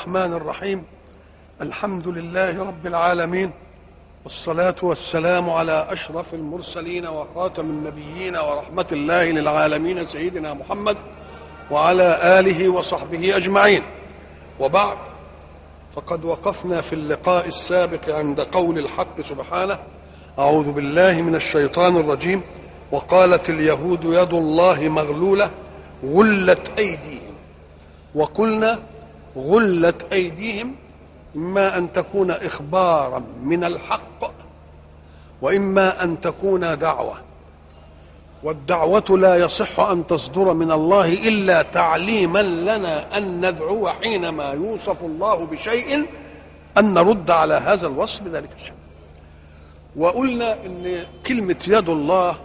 الرحمن الرحيم الحمد لله رب العالمين والصلاة والسلام على أشرف المرسلين وخاتم النبيين ورحمة الله للعالمين سيدنا محمد وعلى آله وصحبه أجمعين وبعد فقد وقفنا في اللقاء السابق عند قول الحق سبحانه أعوذ بالله من الشيطان الرجيم وقالت اليهود يد الله مغلولة غلت أيديهم وقلنا غلت أيديهم إما أن تكون إخبارا من الحق وإما أن تكون دعوة والدعوة لا يصح أن تصدر من الله إلا تعليما لنا أن ندعو حينما يوصف الله بشيء أن نرد على هذا الوصف بذلك الشيء وقلنا ان كلمة يد الله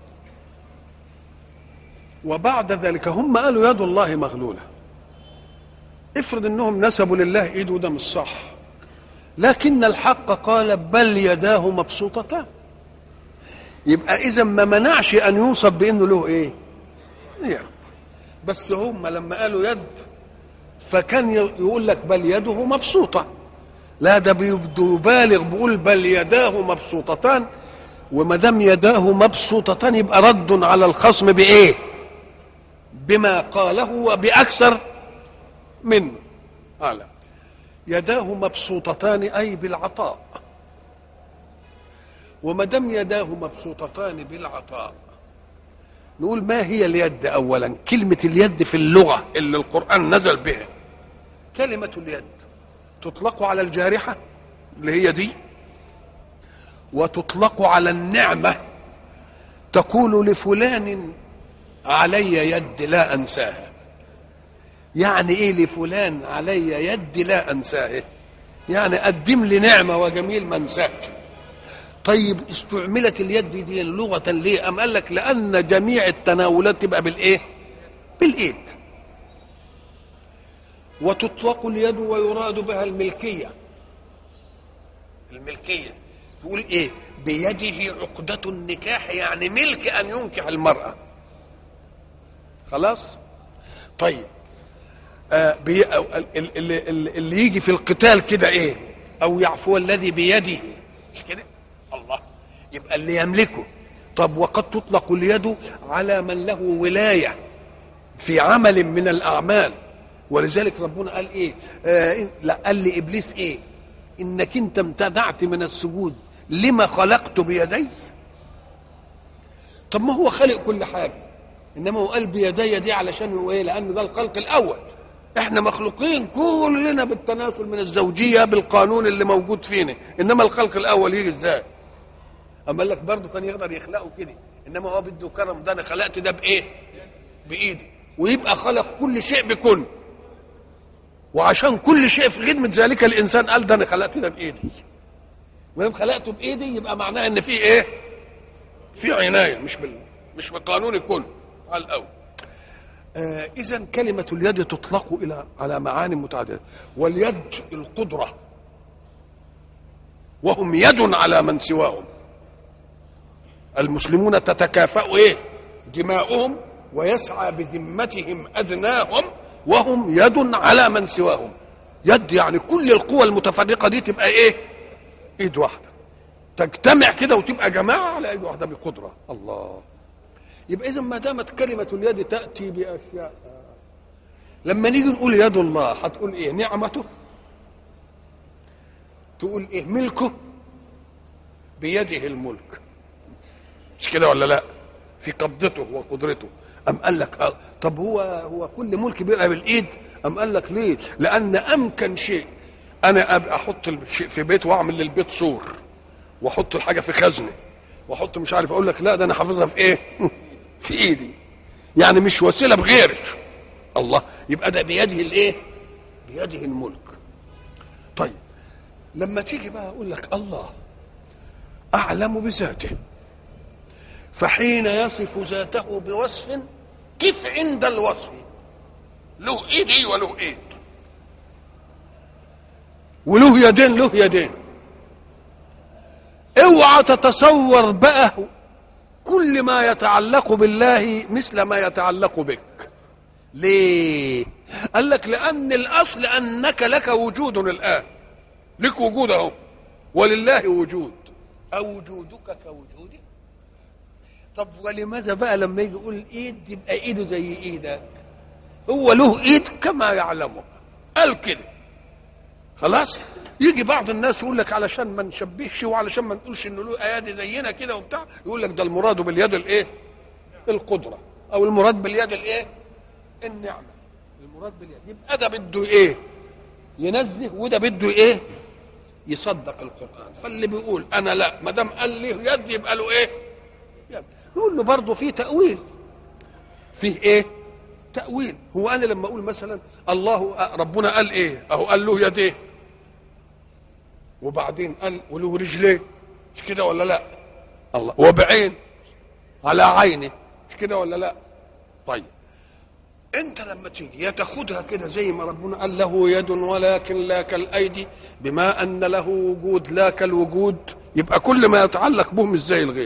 وبعد ذلك هم قالوا يد الله مغلولة افرض انهم نسبوا لله ايد وده مش صح لكن الحق قال بل يداه مبسوطتان يبقى اذا ما منعش ان يوصف بانه له ايه يد بس هم لما قالوا يد فكان يقول لك بل يده مبسوطه لا ده بيبالغ بيقول بل يداه مبسوطتان وما دام يداه مبسوطتان يبقى رد على الخصم بايه؟ بما قاله وباكثر منه أعلم يداه مبسوطتان اي بالعطاء وما دام يداه مبسوطتان بالعطاء نقول ما هي اليد اولا كلمه اليد في اللغه اللي القران نزل بها كلمه اليد تطلق على الجارحة اللي هي دي وتطلق على النعمة تقول لفلان علي يد لا أنساها يعني إيه لفلان علي يد لا أنساها يعني قدم لي نعمة وجميل ما انساش طيب استعملت اليد دي لغة ليه أم قال لك لأن جميع التناولات تبقى بالإيه بالإيد وتطلق اليد ويراد بها الملكية الملكية تقول ايه بيده عقدة النكاح يعني ملك ان ينكح المرأة خلاص طيب آه بي اللي, اللي يجي في القتال كده ايه او يعفو الذي بيده مش كده الله يبقى اللي يملكه طب وقد تطلق اليد على من له ولاية في عمل من الأعمال ولذلك ربنا قال ايه آه لا قال لابليس ايه انك انت امتنعت من السجود لما خلقت بيدي طب ما هو خلق كل حاجه انما هو قال بيدي دي علشان هو ايه لان ده الخلق الاول احنا مخلوقين كلنا بالتناسل من الزوجيه بالقانون اللي موجود فينا انما الخلق الاول يجي ازاي اما قال لك برضه كان يقدر يخلقه كده انما هو بده كرم ده انا خلقت ده بايه بايدي ويبقى خلق كل شيء بكن وعشان كل شيء في خدمة ذلك الإنسان قال ده أنا خلقت ده بإيدي ويوم خلقته بإيدي يبقى معناه إن في إيه؟ في عناية مش بال مش بقانون الكون على الأول آه إذا كلمة اليد تطلق إلى على معاني متعددة واليد القدرة وهم يد على من سواهم المسلمون تتكافأ إيه؟ دماؤهم ويسعى بذمتهم أدناهم وهم يد على من سواهم يد يعني كل القوى المتفرقه دي تبقى ايه ايد واحده تجتمع كده وتبقى جماعه على ايد واحده بقدره الله يبقى اذا ما دامت كلمه اليد تاتي باشياء لما نيجي نقول يد الله هتقول ايه نعمته تقول ايه ملكه بيده الملك مش كده ولا لا في قبضته وقدرته أم قال لك آه. طب هو هو كل ملك بيبقى بالايد أم قال لك ليه؟ لأن أمكن شيء أنا أبقى أحط الشيء في بيت وأعمل للبيت سور وأحط الحاجة في خزنة وأحط مش عارف أقول لك لا ده أنا حافظها في إيه؟ في إيدي يعني مش وسيلة بغيري الله يبقى ده بيده الإيه؟ بيده الملك طيب لما تيجي بقى أقول لك الله أعلم بذاته فحين يصف ذاته بوصف كيف عند الوصف له ايد وله ايد وله يدين له يدين اوعى تتصور بقى كل ما يتعلق بالله مثل ما يتعلق بك ليه قال لك لان الاصل انك لك وجود الان لك وجود اهو ولله وجود اوجودك كوجوده طب ولماذا بقى لما يجي يقول ايد يبقى ايده زي ايدك هو له ايد كما يعلمه قال كده خلاص يجي بعض الناس يقول لك علشان ما نشبهش وعلشان ما نقولش انه له ايادي زينا كده وبتاع يقول لك ده المراد باليد الايه القدره او المراد باليد الايه النعمه المراد باليد يبقى ده بده ايه ينزه وده بده ايه يصدق القران فاللي بيقول انا لا ما دام قال له يد يبقى له ايه يد نقول له برضه في تاويل فيه ايه تاويل هو انا لما اقول مثلا الله ربنا قال ايه اهو قال له يديه وبعدين قال وله رجلين مش كده ولا لا الله وبعين على عينه مش كده ولا لا طيب انت لما تيجي يا تاخدها كده زي ما ربنا قال له يد ولكن لا كالايدي بما ان له وجود لا كالوجود يبقى كل ما يتعلق به مش زي الغير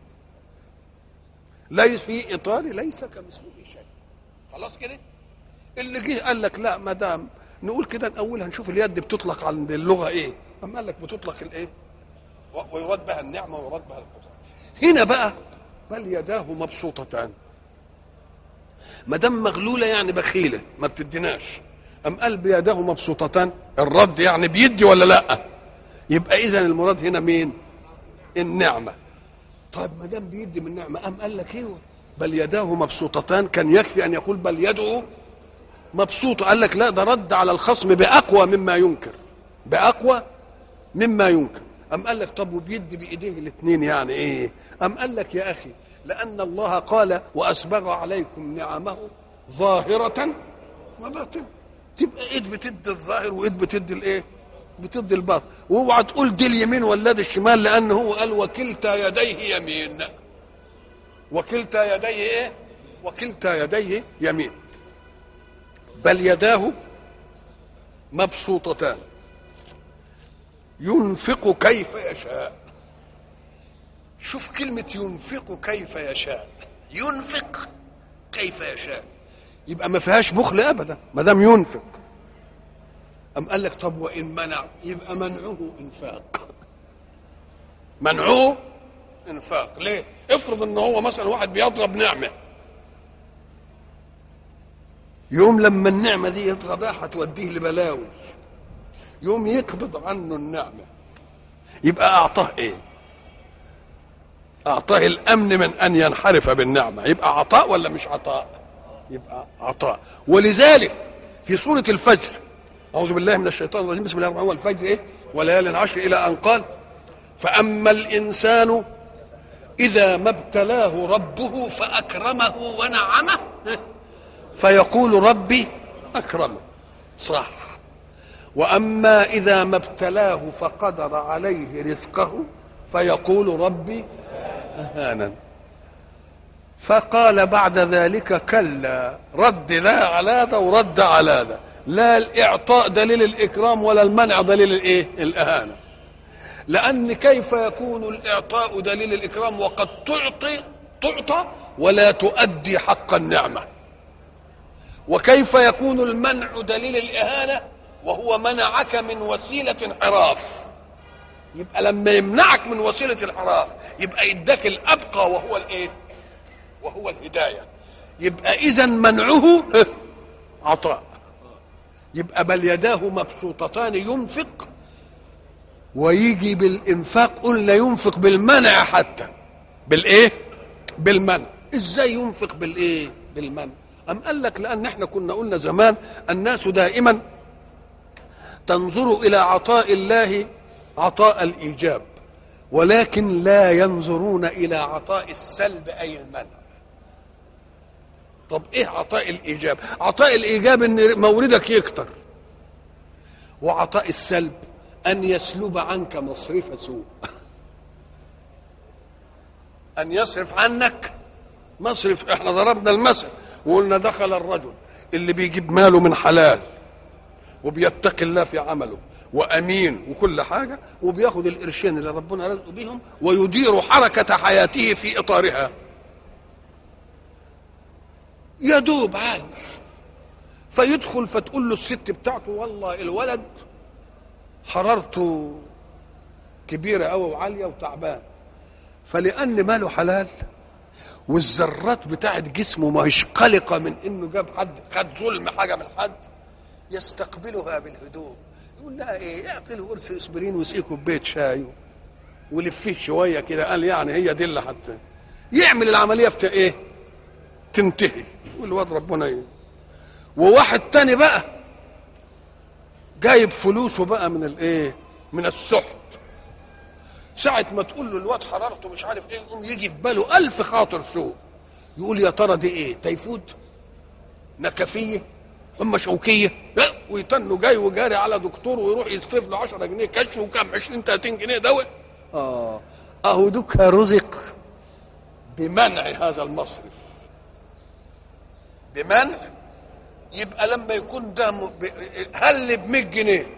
ليس في اطار ليس كمثله شيء خلاص كده اللي جه قال لك لا ما دام نقول كده الاول نشوف اليد بتطلق عند اللغه ايه اما قال لك بتطلق الايه ويراد بها النعمه ويراد بها القدره هنا بقى بل يداه مبسوطتان ما دام مغلوله يعني بخيله ما بتديناش ام قال بيداه مبسوطتان الرد يعني بيدي ولا لا يبقى اذا المراد هنا مين النعمه طيب ما دام بيدي من نعمه ام قال لك ايوه بل يداه مبسوطتان كان يكفي ان يقول بل يده مبسوطه قال لك لا ده رد على الخصم باقوى مما ينكر باقوى مما ينكر ام قال لك طب وبيدي بايديه الاثنين يعني ايه ام قال لك يا اخي لان الله قال واسبغ عليكم نعمه ظاهره وباطنه تبقى ايد بتدي الظاهر وايد بتدي الايه بتدي الباطن واوعى تقول دي اليمين ولا دي الشمال لان هو قال وكلتا يديه يمين وكلتا يديه ايه وكلتا يديه يمين بل يداه مبسوطتان ينفق كيف يشاء شوف كلمة ينفق كيف يشاء ينفق كيف يشاء يبقى ما فيهاش بخل ابدا ما دام ينفق أم قال لك طب وإن منع يبقى منعه إنفاق منعه إنفاق ليه؟ افرض إن هو مثلا واحد بيضرب نعمة يوم لما النعمة دي يضربها هتوديه لبلاوي يوم يقبض عنه النعمة يبقى أعطاه إيه؟ أعطاه الأمن من أن ينحرف بالنعمة يبقى عطاء ولا مش عطاء؟ يبقى عطاء ولذلك في سورة الفجر أعوذ بالله من الشيطان الرجيم بسم الله الرحمن الرحيم الفجر إيه؟ وليال عشر إلى أن قال فأما الإنسان إذا ما ابتلاه ربه فأكرمه ونعمه فيقول ربي أكرمه صح واما اذا ما ابتلاه فقدر عليه رزقه فيقول ربي اهانا فقال بعد ذلك كلا رد لا على ده ورد على ده لا الاعطاء دليل الاكرام ولا المنع دليل الايه الاهانه لان كيف يكون الاعطاء دليل الاكرام وقد تعطي تعطى ولا تؤدي حق النعمه وكيف يكون المنع دليل الاهانه وهو منعك من وسيلة انحراف يبقى لما يمنعك من وسيلة الانحراف يبقى يداك الأبقى وهو الإيه؟ وهو الهداية يبقى إذا منعه عطاء يبقى بل يداه مبسوطتان ينفق ويجي بالإنفاق قلنا ينفق بالمنع حتى بالإيه؟ بالمنع إزاي ينفق بالإيه؟ بالمنع أم قال لك لأن احنا كنا قلنا زمان الناس دائما تنظر الى عطاء الله عطاء الايجاب ولكن لا ينظرون الى عطاء السلب اي المنع طب ايه عطاء الايجاب عطاء الايجاب ان موردك يكتر وعطاء السلب ان يسلب عنك مصرف سوء ان يصرف عنك مصرف احنا ضربنا المثل وقلنا دخل الرجل اللي بيجيب ماله من حلال وبيتقي الله في عمله وامين وكل حاجه وبياخد القرشين اللي ربنا رزقه بيهم ويدير حركه حياته في اطارها يدوب عايش فيدخل فتقول له الست بتاعته والله الولد حرارته كبيرة أوي وعالية وتعبان فلأن ماله حلال والذرات بتاعت جسمه ما هيش قلقة من إنه جاب حد خد ظلم حاجة من حد يستقبلها بالهدوء يقول لها إيه اعطي له قرص اسبرين وسقيه كوباية شاي ولفيه شوية كده قال يعني هي دي اللي حتى يعمل العملية في إيه تنتهي والواد ربنا إيه وواحد تاني بقى جايب فلوسه بقى من الايه من السحت ساعة ما تقول له الواد حرارته مش عارف ايه يقوم يجي في باله ألف خاطر سوء يقول يا ترى دي ايه تيفود نكفية أما شوكية لا ويتنوا جاي وجاري على دكتور ويروح يصرف له 10 جنيه كشف وكام 20 30 جنيه دواء اه اهو دوك رزق بمنع هذا المصرف بمنع يبقى لما يكون ده م- ب- هل ب 100 جنيه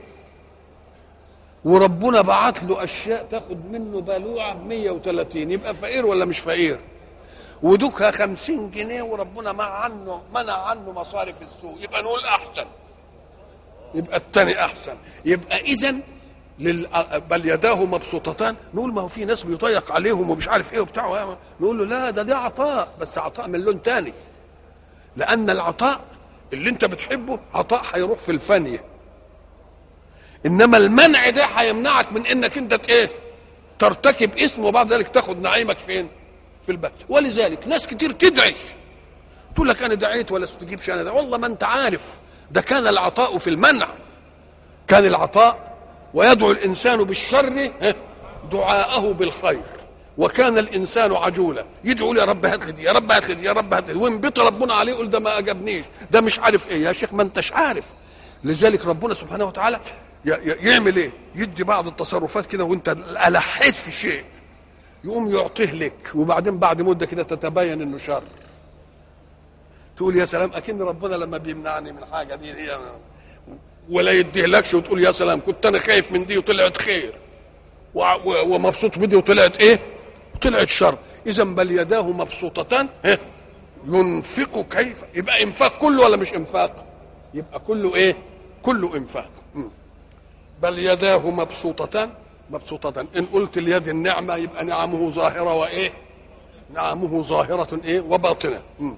وربنا بعت له اشياء تاخد منه بلوعه ب 130 يبقى فقير ولا مش فقير؟ ودوكها 50 جنيه وربنا منع عنه منع عنه مصارف السوق يبقى نقول احسن يبقى الثاني احسن يبقى اذا لل... بل يداه مبسوطتان نقول ما هو في ناس بيضيق عليهم ومش عارف ايه وبتاع نقول له لا ده ده عطاء بس عطاء من لون تاني لان العطاء اللي انت بتحبه عطاء هيروح في الفانيه انما المنع ده هيمنعك من انك انت ت- ايه ترتكب اسم وبعد ذلك تاخد نعيمك فين في البلد ولذلك ناس كتير تدعي تقول لك انا دعيت ولا استجيبش انا ده والله ما انت عارف ده كان العطاء في المنع كان العطاء ويدعو الانسان بالشر ها، دعاءه بالخير وكان الانسان عجولا يدعو لي يا رب هات لي دي، يا رب هات لي دي، يا رب هات لي دي. وينبط ربنا عليه يقول ده ما اجابنيش ده مش عارف ايه يا شيخ ما انتش عارف لذلك ربنا سبحانه وتعالى ي- ي- يعمل ايه يدي بعض التصرفات كده وانت الحيت في شيء يقوم يعطيه لك وبعدين بعد مده كده تتبين انه شر تقول يا سلام اكن ربنا لما بيمنعني من حاجه دي هي ولا يديهلكش وتقول يا سلام كنت انا خايف من دي وطلعت خير وع- و- ومبسوط بدي وطلعت ايه طلعت شر اذا بل يداه مبسوطتان ها، ينفق كيف يبقى انفاق كله ولا مش انفاق يبقى كله ايه كله انفاق مم. بل يداه مبسوطتان مبسوطتان ان قلت اليد النعمه يبقى نعمه ظاهره وايه نعمه ظاهره ايه وباطنه مم.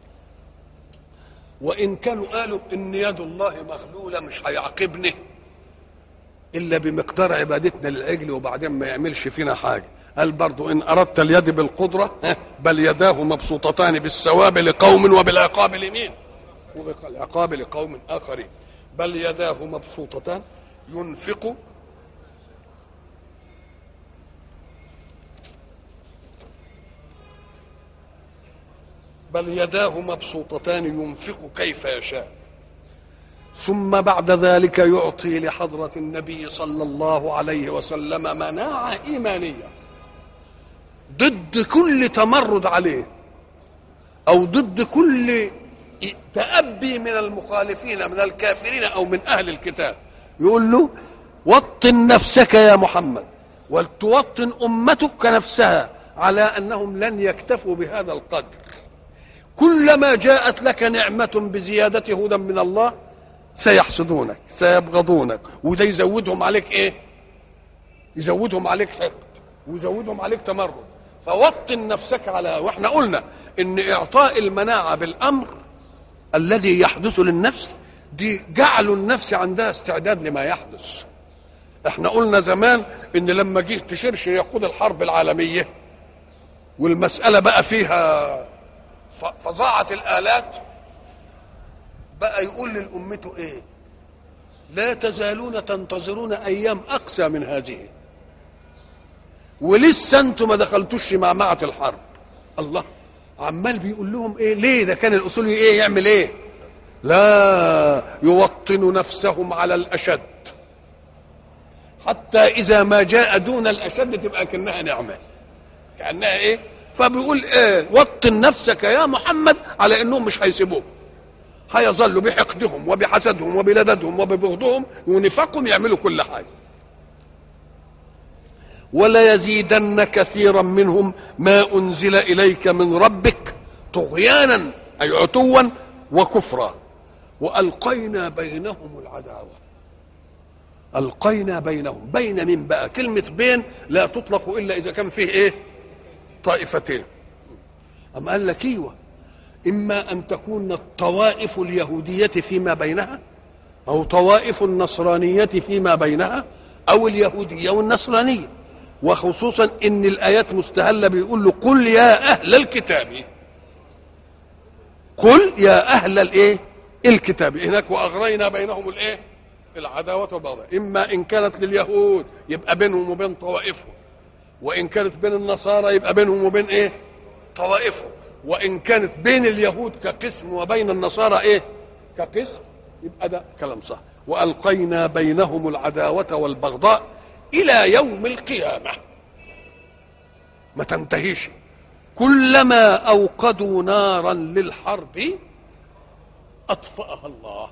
وان كانوا قالوا ان يد الله مغلوله مش هيعاقبني الا بمقدار عبادتنا للعجل وبعدين ما يعملش فينا حاجه قال برضو ان اردت اليد بالقدره ها، بل يداه مبسوطتان بالثواب لقوم وبالعقاب لمين وبالعقاب لقوم اخرين بل يداه مبسوطتان ينفق بل يداه مبسوطتان ينفق كيف يشاء ثم بعد ذلك يعطي لحضرة النبي صلى الله عليه وسلم مناعة إيمانية ضد كل تمرد عليه أو ضد كل تأبي من المخالفين من الكافرين أو من أهل الكتاب يقول له وطن نفسك يا محمد ولتوطن أمتك نفسها على أنهم لن يكتفوا بهذا القدر كلما جاءت لك نعمة بزيادة هدى من الله سيحسدونك سيبغضونك وده يزودهم عليك ايه يزودهم عليك حقد ويزودهم عليك تمرد فوطن نفسك على واحنا قلنا ان اعطاء المناعة بالامر الذي يحدث للنفس دي جعلوا النفس عندها استعداد لما يحدث احنا قلنا زمان ان لما جه تشرشر يقود الحرب العالمية والمسألة بقى فيها ف- فظاعة الآلات بقى يقول لأمته إيه لا تزالون تنتظرون أيام أقسى من هذه ولسه أنتم ما دخلتوش معمعة الحرب الله عمال بيقول لهم إيه ليه ده كان الأصول إيه يعمل إيه لا يوطن نفسهم على الأشد حتى إذا ما جاء دون الأشد تبقى كأنها نعمة كأنها إيه فبيقول إيه وطن نفسك يا محمد على إنهم مش هيسيبوك هيظلوا بحقدهم وبحسدهم وبلددهم وببغضهم ونفاقهم يعملوا كل حاجه ولا يزيدن كثيرا منهم ما انزل اليك من ربك طغيانا اي عتوا وكفرا والقينا بينهم العداوه القينا بينهم بين من بقى كلمه بين لا تطلق الا اذا كان فيه ايه طائفتين أم قال لك ايوه اما ان تكون الطوائف اليهوديه فيما بينها او طوائف النصرانيه فيما بينها او اليهوديه والنصرانيه وخصوصا ان الايات مستهله بيقول له قل يا اهل الكتاب قل يا اهل الايه الكتاب هناك واغرينا بينهم الايه العداوه والبغضاء اما ان كانت لليهود يبقى بينهم وبين طوائفهم وان كانت بين النصارى يبقى بينهم وبين ايه طوائفهم وان كانت بين اليهود كقسم وبين النصارى ايه كقسم يبقى ده كلام صح والقينا بينهم العداوه والبغضاء الى يوم القيامه ما تنتهيش كلما اوقدوا نارا للحرب اطفاها الله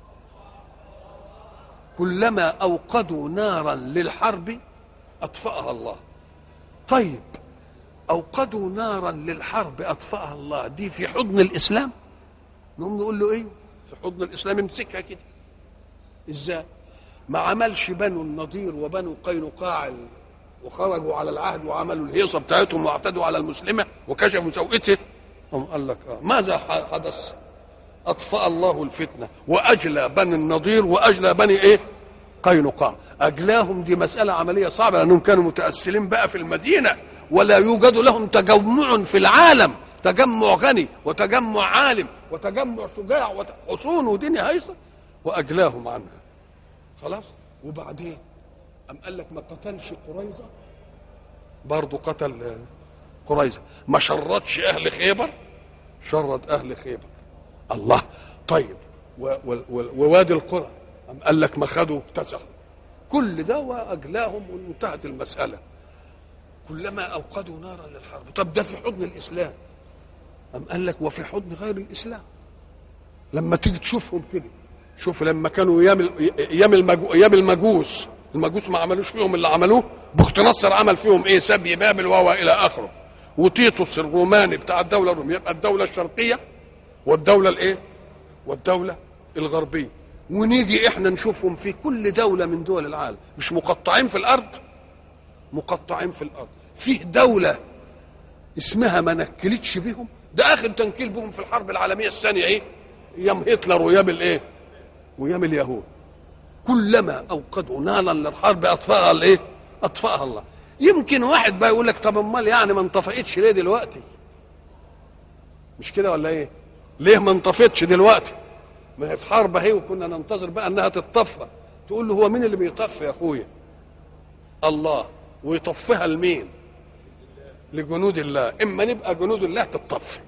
كلما اوقدوا نارا للحرب اطفاها الله طيب اوقدوا نارا للحرب اطفاها الله دي في حضن الاسلام نقوم نقول له ايه في حضن الاسلام امسكها كده ازاي ما عملش بنو النضير وبنو قينقاع وخرجوا على العهد وعملوا الهيصه بتاعتهم واعتدوا على المسلمه وكشفوا سوءته هم قال لك آه. ماذا حدث اطفا الله الفتنه واجلى بني النضير واجلى بني ايه قينقاع اجلاهم دي مساله عمليه صعبه لانهم كانوا متاسلين بقى في المدينه ولا يوجد لهم تجمع في العالم تجمع غني وتجمع عالم وتجمع شجاع وحصون ودنيا هيصه واجلاهم عنها خلاص وبعدين أم قال لك ما قتلش قريظة برضه قتل قريظة ما شردش أهل خيبر شرد أهل خيبر الله طيب ووادي القرى أم قال لك ما خدوا اكتسحوا كل ده وأجلاهم وانتهت المسألة كلما أوقدوا نارا للحرب طب ده في حضن الإسلام أم قال لك وفي حضن غير الإسلام لما تيجي تشوفهم كده شوف لما كانوا ايام ايام ايام المجوس المجوس ما عملوش فيهم اللي عملوه بخت نصر عمل فيهم ايه سبي بابل وهو الى اخره وتيتوس الروماني بتاع الدوله الروميه يبقى الدوله الشرقيه والدوله الايه والدوله الغربيه ونيجي احنا نشوفهم في كل دوله من دول العالم مش مقطعين في الارض مقطعين في الارض فيه دوله اسمها ما نكلتش بهم ده اخر تنكيل بهم في الحرب العالميه الثانيه ايه ايام هتلر وايام الايه وايام اليهود كلما اوقدوا نارا للحرب اطفاها الايه اطفاها الله يمكن واحد بقى يقول لك طب امال يعني ما انطفئتش ليه دلوقتي مش كده ولا ايه ليه ما انطفتش دلوقتي ما هي في حرب اهي وكنا ننتظر بقى انها تتطفى تقول له هو مين اللي بيطفي يا اخويا الله ويطفيها لمين لجنود الله اما نبقى جنود الله تتطفي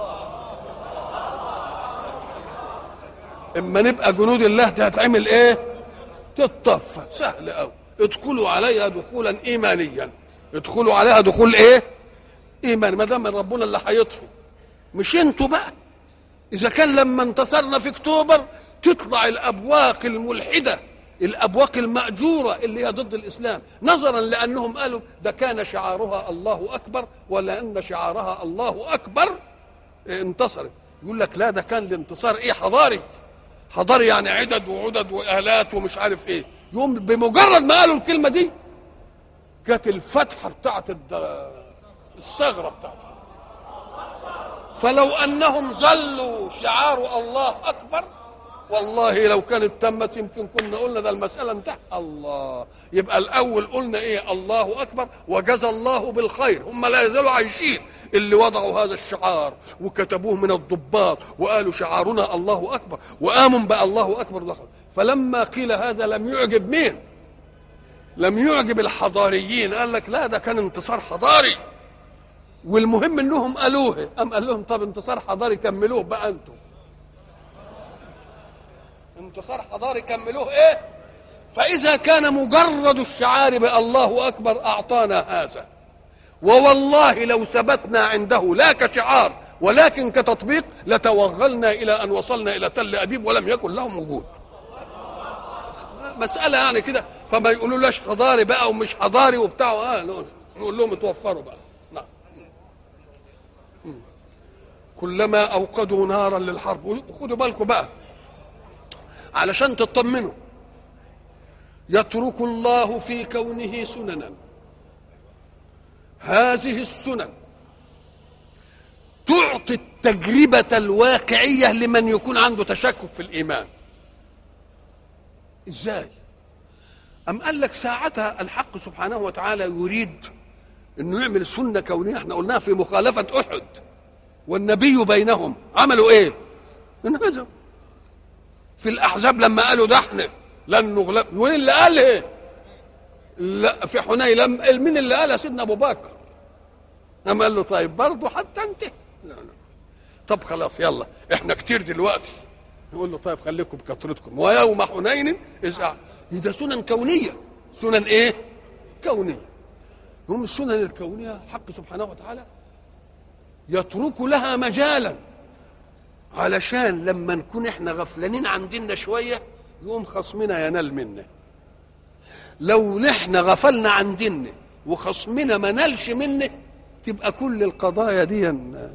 اما نبقى جنود الله هتعمل ايه تتطفى سهل قوي ادخلوا عليها دخولا ايمانيا ادخلوا عليها دخول ايه ايمان ما دام ربنا اللي هيطفي مش انتوا بقى اذا كان لما انتصرنا في اكتوبر تطلع الابواق الملحده الابواق الماجوره اللي هي ضد الاسلام نظرا لانهم قالوا ده كان شعارها الله اكبر ولان شعارها الله اكبر انتصرت يقول لك لا ده كان الانتصار ايه حضاري حضاري يعني عدد وعدد والات ومش عارف ايه يوم بمجرد ما قالوا الكلمه دي كانت الفتحه بتاعت الثغره بتاعتها فلو انهم ظلوا شعار الله اكبر والله لو كانت تمت يمكن كنا قلنا ده المساله انتهت الله يبقى الاول قلنا ايه الله اكبر وجزى الله بالخير هم لا يزالوا عايشين اللي وضعوا هذا الشعار وكتبوه من الضباط وقالوا شعارنا الله اكبر وقاموا بقى الله اكبر دخل فلما قيل هذا لم يعجب مين لم يعجب الحضاريين قال لك لا ده كان انتصار حضاري والمهم انهم قالوه ام قال لهم طب انتصار حضاري كملوه بقى انتم انتصار حضاري كملوه ايه فاذا كان مجرد الشعار بالله اكبر اعطانا هذا ووالله لو ثبتنا عنده لا كشعار ولكن كتطبيق لتوغلنا الى ان وصلنا الى تل ابيب ولم يكن لهم وجود مساله يعني كده فما يقولوا لاش حضاري بقى ومش حضاري وبتاع اه نقول لهم اتوفروا بقى نعم كلما اوقدوا نارا للحرب وخدوا بالكم بقى علشان تطمنوا يترك الله في كونه سننا هذه السنن تعطي التجربة الواقعية لمن يكون عنده تشكك في الإيمان إزاي أم قال لك ساعتها الحق سبحانه وتعالى يريد أنه يعمل سنة كونية احنا قلناها في مخالفة أحد والنبي بينهم عملوا إيه انهزموا في الأحزاب لما قالوا ده احنا لن نغلب وين اللي قال ايه لا في حنين لم مين اللي قالها سيدنا ابو بكر قام قال له طيب برضه حتى انت لا لا طب خلاص يلا احنا كتير دلوقتي يقول له طيب خليكم بكثرتكم ويوم حنين اذ ده سنن كونيه سنن ايه كونيه هم السنن الكونيه حق سبحانه وتعالى يترك لها مجالا علشان لما نكون احنا غفلانين عن ديننا شويه يقوم خصمنا ينال منا لو نحن غفلنا عن ديننا وخصمنا ما نالش منه تبقى كل القضايا دي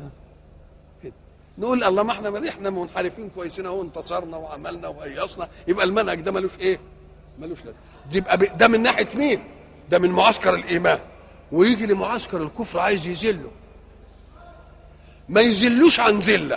نقول الله ما احنا ما احنا منحرفين كويسين اهو انتصرنا وعملنا وهيصنا يبقى المنهج ده ملوش ايه؟ ملوش لازمه دي يبقى ده من ناحيه مين؟ ده من معسكر الايمان ويجي لمعسكر الكفر عايز يذله ما يذلوش عن ذله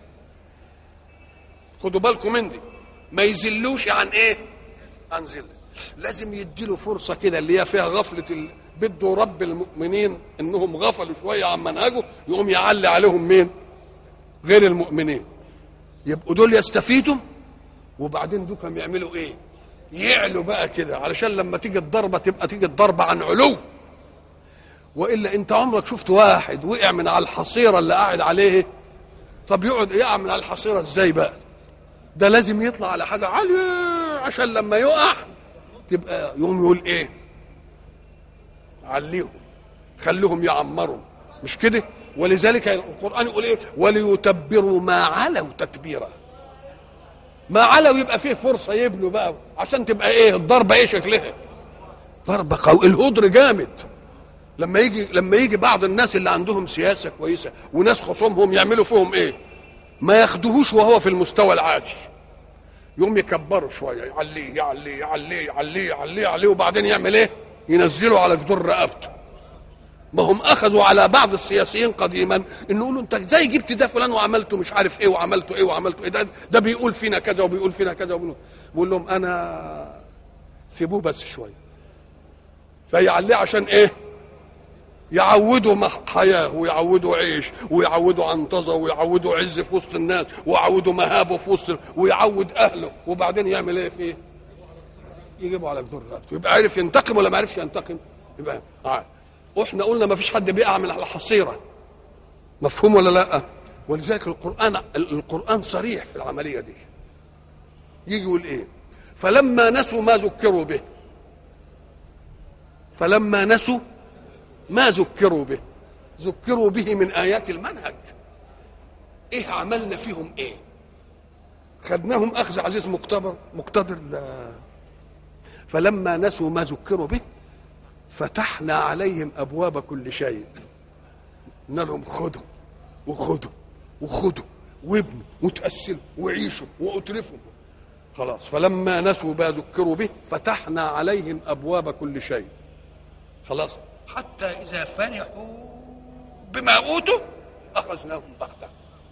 خدوا بالكم من دي ما يذلوش عن ايه؟ عن ذله لازم يديله فرصه كده اللي هي فيها غفله ال... بده رب المؤمنين انهم غفلوا شويه عن منهجه يقوم يعلي عليهم مين؟ غير المؤمنين يبقوا دول يستفيدوا وبعدين دول كانوا يعملوا ايه؟ يعلوا بقى كده علشان لما تيجي الضربه تبقى تيجي الضربه عن علو والا انت عمرك شفت واحد وقع من على الحصيره اللي قاعد عليه طب يقعد يقع من على الحصيره ازاي بقى؟ ده لازم يطلع على حاجه عاليه عشان لما يقع تبقى يقوم يقول ايه؟ عليهم خليهم يعمروا مش كده؟ ولذلك القرآن يقول ايه؟ وليتبروا ما علوا تتبيرا ما علوا يبقى فيه فرصة يبنوا بقى عشان تبقى ايه الضربة ايه شكلها؟ ضربة قوي الهدر جامد لما يجي لما يجي بعض الناس اللي عندهم سياسة كويسة وناس خصومهم يعملوا فيهم ايه؟ ما ياخدوهوش وهو في المستوى العادي يقوم يكبروا شويه يعليه يعليه يعليه يعليه يعليه يعليه وبعدين يعمل ايه؟ ينزلوا على جدور رقبته ما هم اخذوا على بعض السياسيين قديما ان يقولوا انت ازاي جبت ده فلان وعملته مش عارف ايه وعملته ايه وعملته ايه ده, ده بيقول فينا كذا وبيقول فينا كذا وبيقول بقول لهم انا سيبوه بس شويه فيعليه عشان ايه؟ يعودوا حياه ويعودوا عيش ويعودوا عنطزه ويعودوا عز في وسط الناس ويعودوا مهابه في وسط ويعود اهله وبعدين يعمل ايه فيه؟ يجيبوا على جدور رقبته يبقى عرف ينتقم ولا ما عرفش ينتقم؟ يبقى عارف واحنا قلنا ما فيش حد بيقع من على حصيره مفهوم ولا لا؟ ولذلك القران القران صريح في العمليه دي يجي يقول ايه؟ فلما نسوا ما ذكروا به فلما نسوا ما ذكروا به ذكروا به من ايات المنهج ايه عملنا فيهم ايه خدناهم اخذ عزيز مقتدر مقتدر لا فلما نسوا ما ذكروا به فتحنا عليهم ابواب كل شيء قلنا لهم خدوا وخدوا وخدوا وابنوا وتأسلوا وعيشوا واترفوا خلاص فلما نسوا ما ذكروا به فتحنا عليهم ابواب كل شيء خلاص حتى إذا فرحوا بما أوتوا أخذناهم بغتة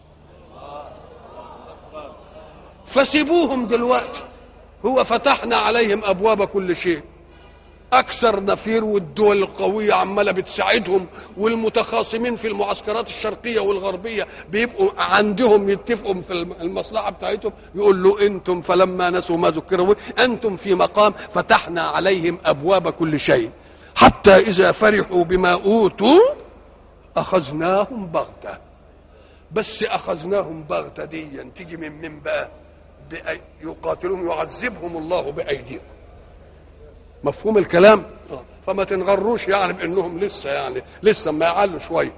فسيبوهم دلوقتي هو فتحنا عليهم أبواب كل شيء أكثر نفير والدول القوية عمالة بتساعدهم والمتخاصمين في المعسكرات الشرقية والغربية بيبقوا عندهم يتفقوا في المصلحة بتاعتهم يقول له أنتم فلما نسوا ما ذكروا أنتم في مقام فتحنا عليهم أبواب كل شيء حتى إذا فرحوا بما أوتوا أخذناهم بغتة بس أخذناهم بغتة دي تيجي من من بقى يقاتلهم يعذبهم الله بأيديهم مفهوم الكلام آه. فما تنغروش يعني بأنهم لسه يعني لسه ما يعلوا شوية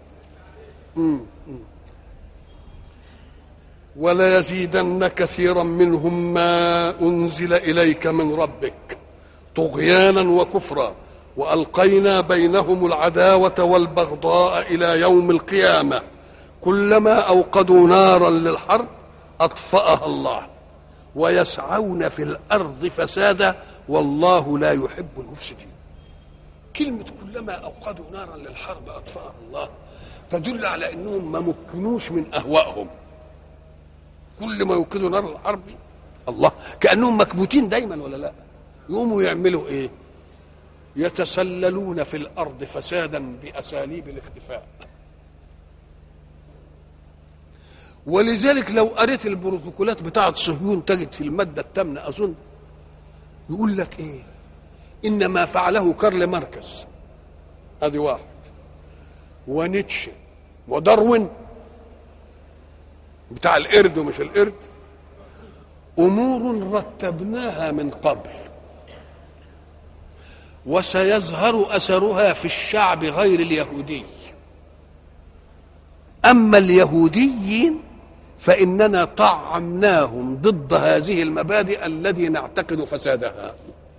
ولا يزيدن كثيرا منهم ما أنزل إليك من ربك طغيانا وكفرا والقينا بينهم العداوه والبغضاء الى يوم القيامه كلما اوقدوا نارا للحرب اطفاها الله ويسعون في الارض فسادا والله لا يحب المفسدين كلمه كلما اوقدوا نارا للحرب اطفاها الله تدل على انهم ما مكنوش من اهوائهم كل ما يوقدوا نار الحرب الله كانهم مكبوتين دايما ولا لا يقوموا يعملوا ايه يتسللون في الارض فسادا باساليب الاختفاء ولذلك لو قريت البروتوكولات بتاعه صهيون تجد في الماده الثامنه اظن يقول لك ايه ان ما فعله كارل ماركس ادي واحد ونيتشه وداروين بتاع القرد ومش القرد امور رتبناها من قبل وسيظهر اثرها في الشعب غير اليهودي اما اليهوديين فاننا طعمناهم ضد هذه المبادئ الذي نعتقد فسادها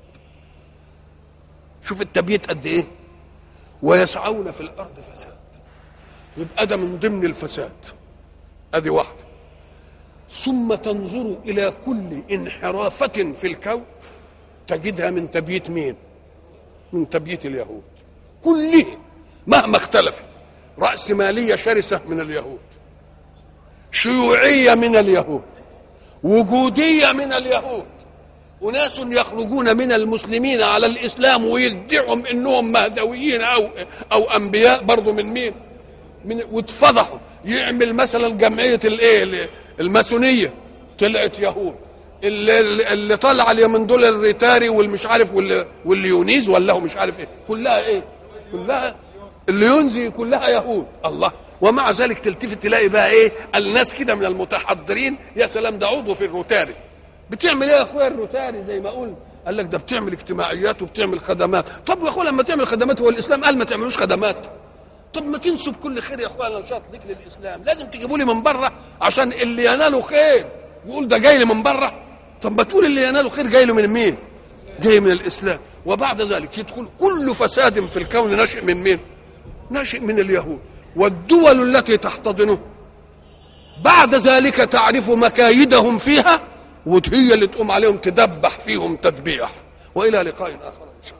شوف التبييت قد ايه ويسعون في الارض فساد يبقى ده من ضمن الفساد ادي واحده ثم تنظر الى كل انحرافه في الكون تجدها من تبييت مين من تبييت اليهود كلهم مهما اختلفت رأسمالية شرسة من اليهود شيوعية من اليهود وجودية من اليهود وناس يخرجون من المسلمين على الإسلام ويدعهم إنهم مهدويين أو أو أنبياء برضو من مين؟ من واتفضحوا يعمل مثلا جمعية الإيه الماسونية طلعت يهود اللي, اللي طلع اليومين دول الريتاري والمش عارف واللي والليونيز ولا هو مش عارف ايه كلها ايه كلها الليونزي كلها يهود الله ومع ذلك تلتفت تلاقي بقى ايه الناس كده من المتحضرين يا سلام ده عضو في الروتاري بتعمل ايه يا اخويا الروتاري زي ما قلنا قال لك ده بتعمل اجتماعيات وبتعمل خدمات طب يا اخويا لما تعمل خدمات هو الاسلام قال ما تعملوش خدمات طب ما تنسب كل خير يا اخويا نشاط ليك للاسلام لازم تجيبوا لي من بره عشان اللي يناله خير يقول ده جاي لي من بره طب ما تقول اللي يناله خير جاي له من مين جاي من الاسلام وبعد ذلك يدخل كل فساد في الكون ناشئ من مين ناشئ من اليهود والدول التي تحتضنه بعد ذلك تعرف مكايدهم فيها وهي اللي تقوم عليهم تدبح فيهم تدبيح والى لقاء اخر ان شاء الله